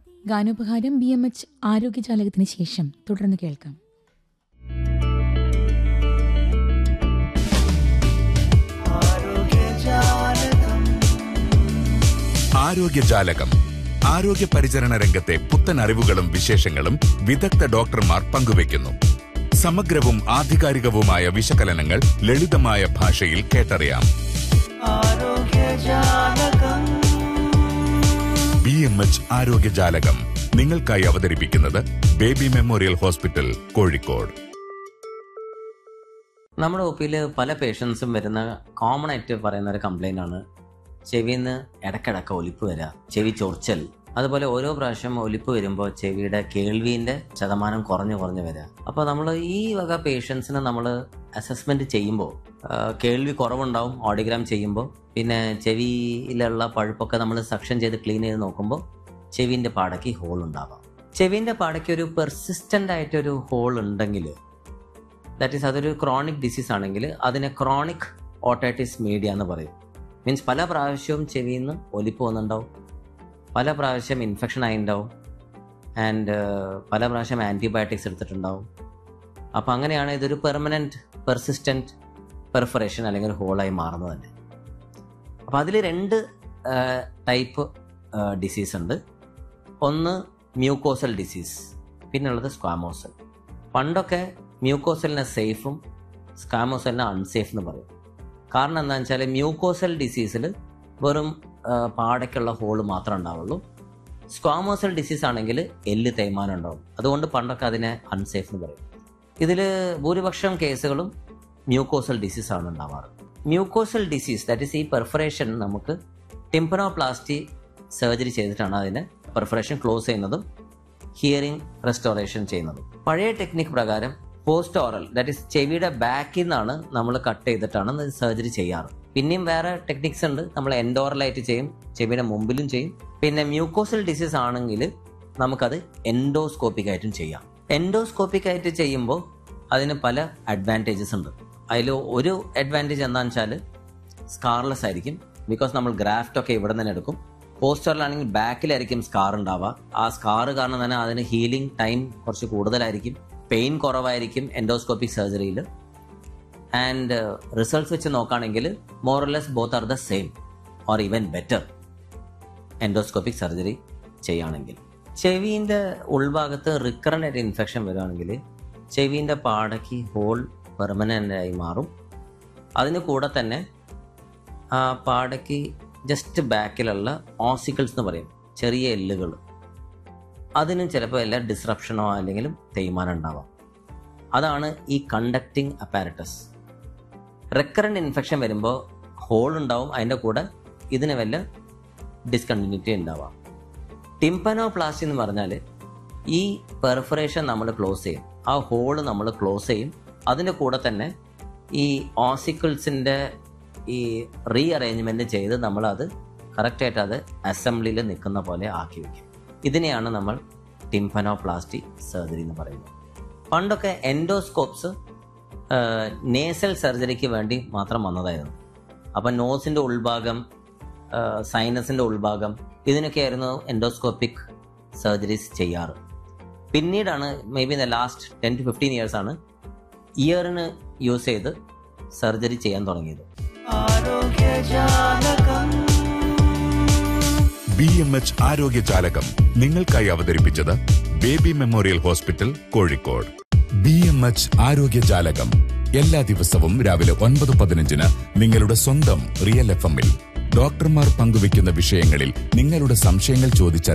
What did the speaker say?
ഗാനോപഹാരം B M H ആരോഗ്യജാലകത്തിന് ശേഷം തുടർന്ന് കേൾക്കാം ആരോഗ്യജാലകം ആരോഗ്യ പരിചരണ രംഗത്തെ പുത്തൻ അറിവുകളും വിശേഷങ്ങളും വിദഗ്ധ ഡോക്ടർമാർ പങ്കുവയ്ക്കുന്നു സമഗ്രവും ആധികാരികവുമായ വിശകലനങ്ങൾ ലളിതമായ ഭാഷയിൽ കേട്ടറിയാം ബി എം എച്ച് ആരോഗ്യജാലകം നിങ്ങൾക്കായി അവതരിപ്പിക്കുന്നത് ബേബി മെമ്മോറിയൽ ഹോസ്പിറ്റൽ കോഴിക്കോട് നമ്മുടെ ഒ പിയിൽ പല പേഷ്യൻസും വരുന്ന കോമൺ ആയിട്ട് പറയുന്ന ഒരു കംപ്ലൈൻ്റ് ആണ് ചെവിയിൽ നിന്ന് ഇടയ്ക്കിടയ്ക്ക് ഒലിപ്പ് വരിക ചെവി ചൊറിച്ചൽ അതുപോലെ ഓരോ പ്രാവശ്യം ഒലിപ്പ് വരുമ്പോൾ ചെവിയുടെ കേൾവിൻ്റെ ശതമാനം കുറഞ്ഞു കുറഞ്ഞു വരിക അപ്പോൾ നമ്മൾ ഈ വക പേഷ്യൻസിനെ നമ്മൾ അസസ്മെൻറ്റ് ചെയ്യുമ്പോൾ കേൾവി കുറവുണ്ടാവും ഓഡിഗ്രാം ചെയ്യുമ്പോൾ പിന്നെ ചെവിയിലുള്ള പഴുപ്പൊക്കെ നമ്മൾ സക്ഷൻ ചെയ്ത് ക്ലീൻ ചെയ്ത് നോക്കുമ്പോൾ ചെവിൻ്റെ പാടയ്ക്ക് ഹോൾ ഉണ്ടാവാം ചെവിൻ്റെ പാടയ്ക്ക് ഒരു പെർസിസ്റ്റൻ്റ് ആയിട്ടൊരു ഹോൾ ഉണ്ടെങ്കിൽ ദാറ്റ് ഈസ് അതൊരു ക്രോണിക് ഡിസീസ് ആണെങ്കിൽ അതിനെ ക്രോണിക് ഓട്ടൈറ്റിസ് മീഡിയ എന്ന് പറയും മീൻസ് പല പ്രാവശ്യവും ചെവിയിൽ നിന്ന് ഒലിപ്പ് വന്നിട്ടുണ്ടാവും പല പ്രാവശ്യം ഇൻഫെക്ഷൻ ആയിട്ടുണ്ടാവും ആൻഡ് പല പ്രാവശ്യം ആൻറ്റിബയോട്ടിക്സ് എടുത്തിട്ടുണ്ടാവും അപ്പോൾ അങ്ങനെയാണ് ഇതൊരു പെർമനൻറ്റ് പെർസിസ്റ്റൻറ്റ് പെർഫറേഷൻ അല്ലെങ്കിൽ ഒരു ഹോളായി മാറുന്നത് തന്നെ അപ്പോൾ അതിൽ രണ്ട് ടൈപ്പ് ഡിസീസ് ഉണ്ട് ഒന്ന് മ്യൂക്കോസൽ ഡിസീസ് പിന്നുള്ളത് സ്ക്വാമോസൽ പണ്ടൊക്കെ മ്യൂക്കോസലിനെ സേഫും സ്കാമോസലിനെ അൺസേഫ് എന്ന് പറയും കാരണം എന്താണെന്ന് വെച്ചാൽ മ്യൂക്കോസൽ ഡിസീസിൽ വെറും ആ, പാടയ്ക്കുള്ള ഹോള് മാത്രമേ ഉണ്ടാവുള്ളൂ സ്ക്വാമോസൽ ഡിസീസ് ആണെങ്കിൽ എല്ല് തേയ്മാനം ഉണ്ടാവും അതുകൊണ്ട് പണ്ടൊക്കെ അതിനെ അൺസേഫ് എന്ന് പറയും ഇതിൽ ഭൂരിപക്ഷം കേസുകളും മ്യൂക്കോസൽ ഡിസീസ് ആണ് ഉണ്ടാവാറ് മ്യൂക്കോസൽ ഡിസീസ് ദാറ്റ് ഈസ് ഈ പെർഫറേഷൻ നമുക്ക് ടിംപനോപ്ലാസ്റ്റി സർജറി ചെയ്തിട്ടാണ് അതിനെ പെർഫറേഷൻ ക്ലോസ് ചെയ്യുന്നതും ഹിയറിംഗ് റെസ്റ്റോറേഷൻ ചെയ്യുന്നതും പഴയ ടെക്നിക് പ്രകാരം പോസ്റ്റ് ഓറൽ ദാറ്റ് ഇസ് ചെവിയുടെ ബാക്കിൽ നിന്നാണ് നമ്മൾ കട്ട് ചെയ്തിട്ടാണ് സർജറി ചെയ്യാറ് പിന്നെയും വേറെ ടെക്നിക്സ് ഉണ്ട് നമ്മൾ എൻഡോറലായിട്ട് ചെയ്യും ചെവിയുടെ മുമ്പിലും ചെയ്യും പിന്നെ മ്യൂക്കോസൽ ഡിസീസ് ആണെങ്കിൽ നമുക്കത് എൻഡോസ്കോപ്പിക് ആയിട്ടും ചെയ്യാം എൻഡോസ്കോപ്പിക് ആയിട്ട് ചെയ്യുമ്പോൾ അതിന് പല അഡ്വാൻറ്റേജസ് ഉണ്ട് അതിൽ ഒരു അഡ്വാൻറ്റേജ് എന്താണെന്ന് വെച്ചാൽ സ്കാർലെസ് ആയിരിക്കും ബിക്കോസ് നമ്മൾ ഗ്രാഫ്റ്റ് ഒക്കെ ഇവിടെ തന്നെ എടുക്കും പോസ്റ്ററിലാണെങ്കിൽ ബാക്കിലായിരിക്കും സ്കാർ ഉണ്ടാവുക ആ സ്കാർ കാരണം തന്നെ അതിന് ഹീലിംഗ് ടൈം കുറച്ച് കൂടുതലായിരിക്കും പെയിൻ കുറവായിരിക്കും എൻഡോസ്കോപ്പിക് സർജറിയിൽ ആൻഡ് റിസൾട്ട്സ് വെച്ച് നോക്കുകയാണെങ്കിൽ more or less both are the same or even better endoscopic surgery ചെയ്യുകയാണെങ്കിൽ ചെവിൻ്റെ ഉൾഭാഗത്ത് റിക്കറൻ്റ് ആയിട്ട് ഇൻഫെക്ഷൻ വരികയാണെങ്കിൽ ചെവിൻ്റെ പാടയ്ക്ക് ഹോൾ പെർമനൻ്റ് ആയി മാറും അതിന് കൂടെ തന്നെ ആ പാടയ്ക്ക് ജസ്റ്റ് ബാക്കിലുള്ള ഓസിക്കിൾസ് എന്ന് പറയും ചെറിയ എല്ലുകൾ അതിനും ചിലപ്പോൾ എല്ലാ ഡിസ്റപ്ഷനോ അല്ലെങ്കിലും തേയ്മാനം ഉണ്ടാവാം അതാണ് ഈ കണ്ടക്റ്റിംഗ് അപ്പാരറ്റസ് റെക്കറൻറ്റ് ഇൻഫെക്ഷൻ വരുമ്പോൾ ഹോൾ ഉണ്ടാവും അതിൻ്റെ കൂടെ ഇതിന് വല്ല ഡിസ്കണ്ടിന്യൂറ്റി ഉണ്ടാവാം ടിംപനോപ്ലാസ്റ്റി എന്ന് പറഞ്ഞാൽ ഈ പെർഫറേഷൻ നമ്മൾ ക്ലോസ് ചെയ്യും ആ ഹോള് നമ്മൾ ക്ലോസ് ചെയ്യും അതിൻ്റെ കൂടെ തന്നെ ഈ ഓസിക്കിൾസിൻ്റെ ഈ റീ അറേഞ്ച്മെൻറ്റ് ചെയ്ത് നമ്മളത് കറക്റ്റായിട്ട് അത് അസംബ്ലിയിൽ നിൽക്കുന്ന പോലെ ആക്കി വയ്ക്കും ഇതിനെയാണ് നമ്മൾ ടിംഫനോപ്ലാസ്റ്റി സർജറി എന്ന് പറയുന്നത് പണ്ടൊക്കെ എൻഡോസ്കോപ്സ് നേസൽ സർജറിക്ക് വേണ്ടി മാത്രം വന്നതായിരുന്നു അപ്പം നോസിൻ്റെ ഉൾഭാഗം സൈനസിൻ്റെ ഉൾഭാഗം ഇതിനൊക്കെയായിരുന്നു എൻഡോസ്കോപ്പിക് സർജറീസ് ചെയ്യാറ് പിന്നീടാണ് maybe the last ten to fifteen years ആണ് ഇയറിന് യൂസ് ചെയ്ത് സർജറി ചെയ്യാൻ തുടങ്ങിയത് ബി എം എച്ച് ആരോഗ്യജാലകം നിങ്ങൾക്കായി അവതരിപ്പിച്ചത് Baby memorial hospital Kozhikode B M H ആരോഗ്യജാലകം എല്ലാ ദിവസവും രാവിലെ ഒൻപത് പതിനഞ്ചിന് നിങ്ങളുടെ സ്വന്തം റിയൽ എഫ് എമ്മിൽ ഡോക്ടർമാർ പങ്കുവയ്ക്കുന്ന വിഷയങ്ങളിൽ നിങ്ങളുടെ സംശയങ്ങൾ ചോദിച്ചറിയാം